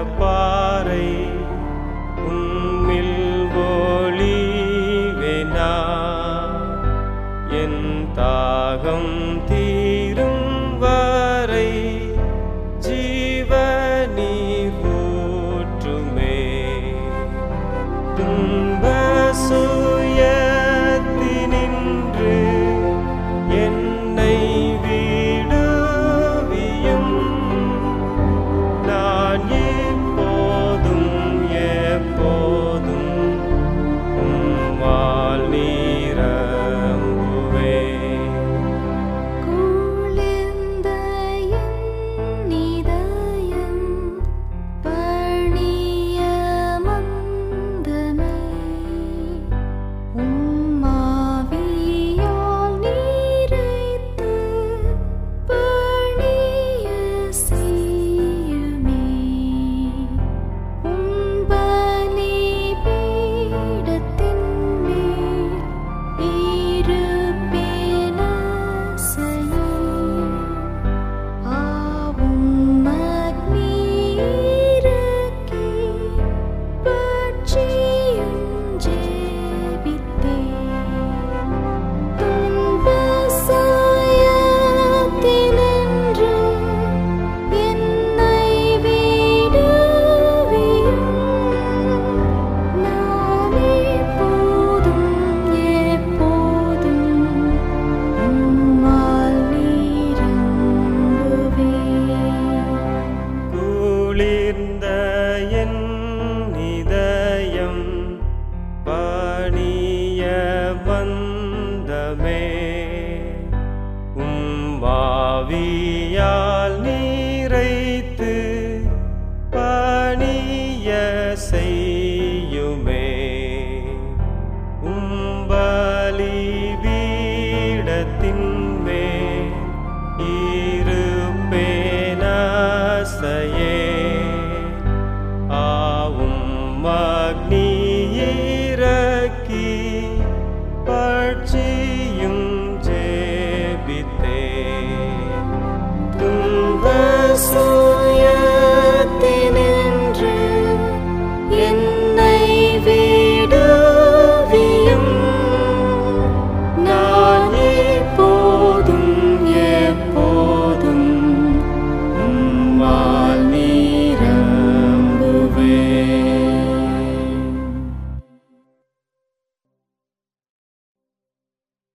பாறை உன்னில் ஒளிவேனா என் தாகம் தீரும் வரை ஜீவ நீர் ஊற்றுமே துன்ப சுயத்தினின்று என்னை விடுவியும் நான் எப்போதும் எப்போதும் உம்மால் நீரம்புவேன் குளிர்ந்த என் இதயம் பணிய மந்தமே உம்மாவியால் நீரைத்து பணிய செய்யுமே உம் பலிபீடத்தின் மேல் இருப்பேன் அசையே. ஆவும் அக்னி இறக்கி பட்சியும் ஜெபித்தேன். துன்ப சாயத்தினின்று என்னை விடுவியும். நான் எப்போதும் எப்போதும் உம்மால் நிரம்புவேன். குளிர்ந்த என் இதயம் பணிய வந்தமே உம்பாவியா